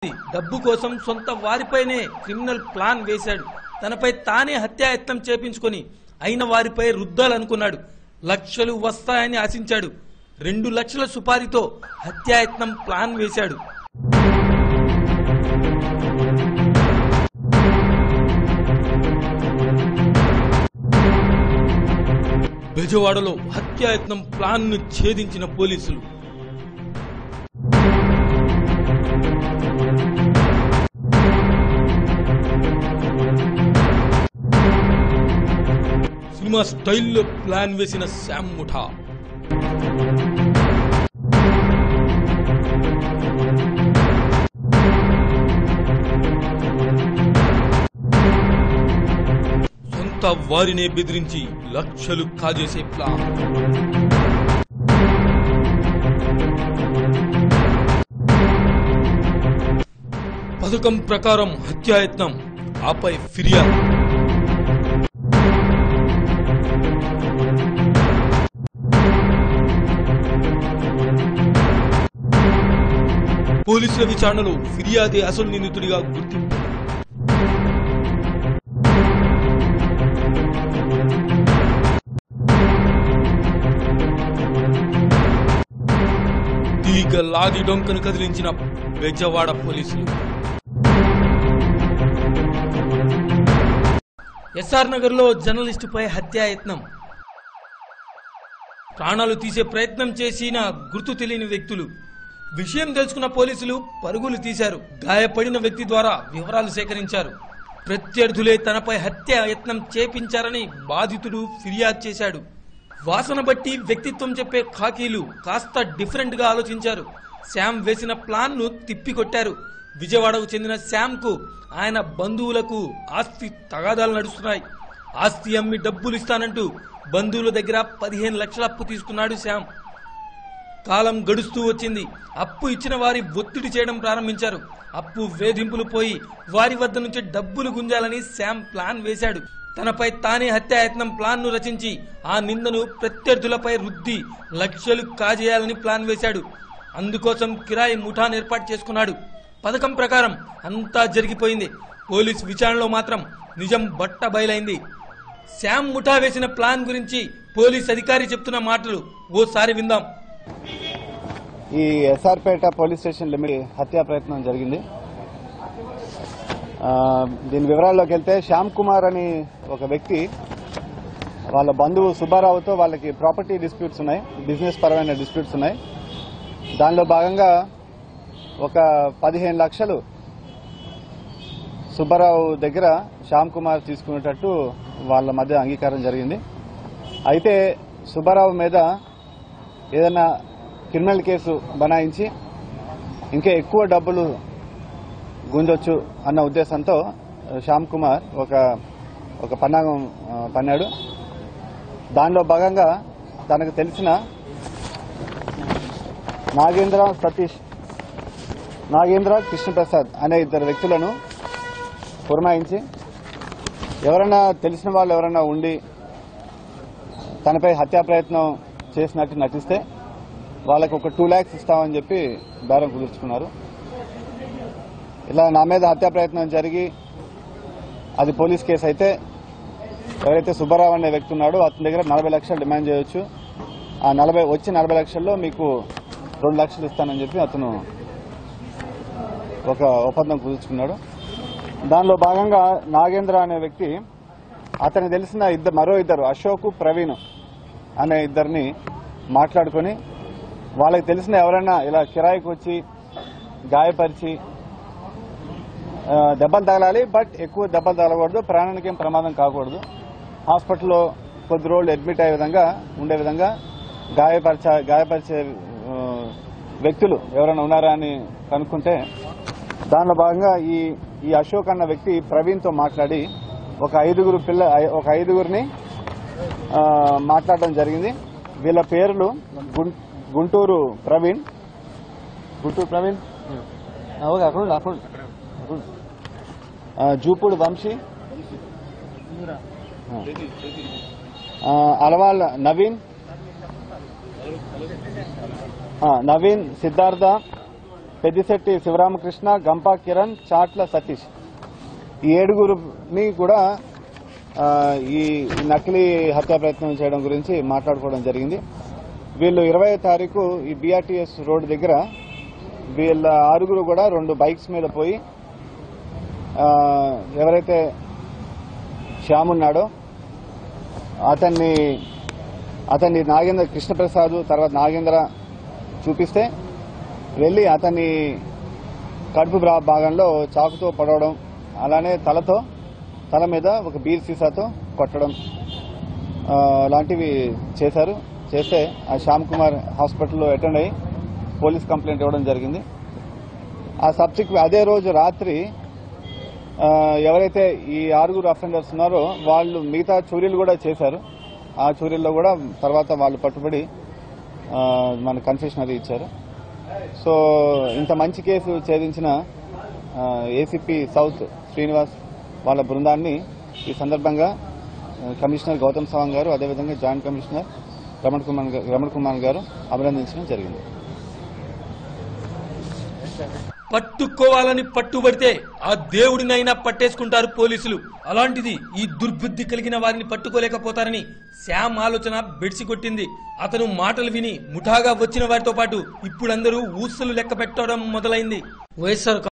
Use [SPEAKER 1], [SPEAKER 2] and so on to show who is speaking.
[SPEAKER 1] డబ్బు కోసం సొంత వారిపైనే క్రిమినల్ ప్లాన్ వేశాడు తనపై తానే హత్యాయత్నం చేపించుకొని అయిన వారిపై రుద్దాలనుకున్నాడు లక్షలు వస్తాయని ఆశించాడు రెండు లక్షల సుపారీతో హత్యాయత్నం ప్లాన్ వేశాడు బెజవాడలో హత్యాయత్నం ప్లాన్ ను ఛేదించిన పోలీసులు సినిమా స్టైల్లో ప్లాన్ వేసిన శామ్ ముఠా సొంత వారినే బెదిరించి లక్షలు కాజేసే ప్లాన్ పథకం ప్రకారం హత్యాయత్నం ఆపై ఫిర్యాదు పోలీసుల విచారణలో ఫిర్యాదే అసలు నిందితుడిగా గుర్తింపు తీగ లాగి డొంకను కదిలించిన బెజవాడ పోలీసులు ఎస్ఆర్ నగర్ లో జర్నలిస్టుపై హత్యాయత్నం ప్రాణాలు తీసే ప్రయత్నం చేసిన గుర్తు తెలియని వ్యక్తులు విషయం తెలుసుకున్న పోలీసులు పరుగులు తీశారు గాయపడిన వ్యక్తి ద్వారా వివరాలు సేకరించారు ప్రత్యర్థులే తనపై హత్య యత్నం చేపించారని బాధితుడు ఫిర్యాదు చేశాడు వాసన బట్టి వ్యక్తిత్వం చెప్పే ఖాకీలు కాస్త డిఫరెంట్ గా ఆలోచించారు శ్యామ్ వేసిన ప్లాన్ ను తిప్పికొట్టారు విజయవాడకు చెందిన శ్యామ్ కు ఆయన బంధువులకు ఆస్తి తగాదాలు నడుస్తున్నాయి ఆస్తి అమ్మి డబ్బులు ఇస్తానంటూ బంధువుల దగ్గర పదిహేను లక్షల అప్పు తీసుకున్నాడు శ్యామ్ కాలం గడుస్తూ వచ్చింది అప్పు ఇచ్చిన వారి ఒత్తిడి చేయడం ప్రారంభించారు అప్పు వేధింపులు పోయి వారి వద్ద నుంచి డబ్బులు గుంజాలని శామ్ ప్లాన్ వేశాడు తనపై తానే హత్యాయత్నం ప్లాన్ ను రచించి ఆ నిందను ప్రత్యర్థులపై రుద్ది లక్షలు కాజేయాలని ప్లాన్ వేశాడు అందుకోసం కిరాయి ముఠాను ఏర్పాటు చేసుకున్నాడు పథకం ప్రకారం అంతా జరిగిపోయింది పోలీస్ విచారణలో మాత్రం నిజం బట్ట బయలైంది శామ్ ముఠా వేసిన ప్లాన్ గురించి పోలీస్ అధికారి చెప్తున్న మాటలు ఓసారి విందాం
[SPEAKER 2] ఈ ఎస్ఆర్పేట పోలీస్ స్టేషన్ లిమిట్ హత్యా ప్రయత్నం జరిగింది ఆ, దీని వివరాల్లోకి వెళ్తే శ్యామ్ కుమార్ అని ఒక వ్యక్తి వాళ్ళ బంధువు సుబ్బారావుతో వాళ్ళకి ప్రాపర్టీ డిస్ప్యూట్స్ ఉన్నాయి బిజినెస్ పరమైన డిస్ప్యూట్స్ ఉన్నాయి దానిలో భాగంగా ఒక పదిహేను లక్షలు సుబ్బారావు దగ్గర శ్యామ్ కుమార్ తీసుకునేటట్టు వాళ్ళ మధ్య అంగీకారం జరిగింది అయితే సుబ్బారావు మీద ఏదైనా క్రిమినల్ కేసు బనాయించి ఇంకా ఎక్కువ డబ్బులు గుంజొచ్చు అన్న ఉద్దేశంతో శ్యామ్ కుమార్ ఒక ఒక పన్నాగం ఆ, పన్నాడు దానిలో భాగంగా తనకు తెలిసిన నాగేంద్ర సతీష్ నాగేంద్ర కృష్ణప్రసాద్ అనే ఇద్దరు వ్యక్తులను పురమాయించి ఎవరైనా తెలిసిన వాళ్ళు ఎవరైనా ఉండి తనపై హత్యా ప్రయత్నం చేసినట్టు నటిస్తే వాళ్ళకు ఒక టూ ల్యాక్స్ ఇస్తామని చెప్పి బేరం కుదుర్చుకున్నారు ఇలా నా మీద హత్యా ప్రయత్నం జరిగి అది పోలీస్ కేసు అయితే ఎవరైతే సుబ్బారావు అనే వ్యక్తి ఉన్నాడో అతని దగ్గర నలభై లక్షలు డిమాండ్ చేయొచ్చు ఆ నలభై వచ్చి నలభై లక్షల్లో మీకు రెండు లక్షలు ఇస్తానని చెప్పి అతను ఒక ఒప్పందం కుదుర్చుకున్నాడు దానిలో భాగంగా నాగేంద్ర అనే వ్యక్తి అతనికి తెలిసిన ఇద్దరు మరో ఇద్దరు అశోక్ ప్రవీణ్ అనే ఇద్దరిని మాట్లాడుకొని వాళ్ళకి తెలిసిన ఎవరైనా ఇలా కిరాయికి వచ్చి గాయపరిచి ఆ, దెబ్బలు తగలాలి బట్ ఎక్కువ దెబ్బలు తగలకూడదు ప్రాణానికి ఏం ప్రమాదం కాకూడదు హాస్పిటల్లో కొద్ది రోజులు అడ్మిట్ అయ్యే విధంగా ఉండే విధంగా గాయపరిచ గాయపరిచే ఆ, వ్యక్తులు ఎవరైనా ఉన్నారా అని కనుక్కుంటే దానిలో భాగంగా ఈ ఈ అశోక్ అన్న వ్యక్తి ప్రవీణ్తో మాట్లాడి ఒక ఐదుగురు పిల్ల ఒక ఐదుగురిని ఆ, మాట్లాడడం జరిగింది వీళ్ళ పేర్లు గుం- గుంటూరు ప్రవీణ్ గుంటూరు ప్రవీణ్ ఆ, ఓకే అక్కడ ఉండు, అక్కడ ఉండు. అక్కడ ఉండు. ఆ, జూపూడి వంశీ ఆ, అలవాల్ నవీన్ ఆ, నవీన్ సిద్ధార్థ పెద్దిశెట్టి శివరామకృష్ణ గంపా కిరణ్ చాట్ల సతీష్ ఈ ఏడుగురిని కూడా ఆ, ఈ నకిలీ హత్యా ప్రయత్నం చేయడం గురించి మాట్లాడుకోవడం జరిగింది వీళ్ళు ఇరవై తారీఖు ఈ బీఆర్టీఎస్ రోడ్ దగ్గర వీళ్ళ ఆరుగురు కూడా రెండు బైక్స్ మీద పోయి ఆ, ఎవరైతే శ్యామ్ ఉన్నాడో అతన్ని అతన్ని నాగేంద్ర కృష్ణప్రసాద్ తర్వాత నాగేంద్ర చూపిస్తే వెళ్ళి అతన్ని కడుపు భా- భాగంలో చాకుతో పడవడం అలానే తలతో తల మీద ఒక బీర్ సీసాతో కొట్టడం ఆ, లాంటివి చేశారు చేస్తే ఆ శ్యామ్ కుమార్ హాస్పిటల్లో అటెండ్ అయ్యి పోలీస్ కంప్లైంట్ ఇవ్వడం జరిగింది ఆ సబ్సిక్వె అదే రోజు రాత్రి ఆ, ఎవరైతే ఈ ఆరుగురు అఫెండర్స్ ఉన్నారో వాళ్ళు మిగతా చూరీలు కూడా చేశారు ఆ చూరీల్లో కూడా తర్వాత వాళ్ళు పట్టుబడి ఆ, మన కన్ఫెషన్ అది ఇచ్చారు సో ఇంత మంచి కేసు ఛేదించిన ఏసీపీ సౌత్ శ్రీనివాస్ వాళ్ళ బృందాన్ని ఈ సందర్భంగా ఆ, కమిషనర్ గౌతమ్ సవాంగ్ గారు అదేవిధంగా జాయింట్ కమిషనర్ రమణ్ కుమార్ గా- రమణ్ కుమార్ గారు అభినందించడం జరిగింది
[SPEAKER 1] పట్టుకోవాలని పట్టుబడితే ఆ దేవుడినైనా పట్టేసుకుంటారు పోలీసులు అలాంటిది ఈ దుర్బుద్ధి కలిగిన వారిని పట్టుకోలేకపోతారని శ్యామ్ ఆలోచన బెడిసి కొట్టింది అతను మాటలు విని ముఠాగా వచ్చిన వారితో పాటు ఇప్పుడందరూ ఊసలు లెక్క పెట్టడం మొదలైంది వైఎస్ఆర్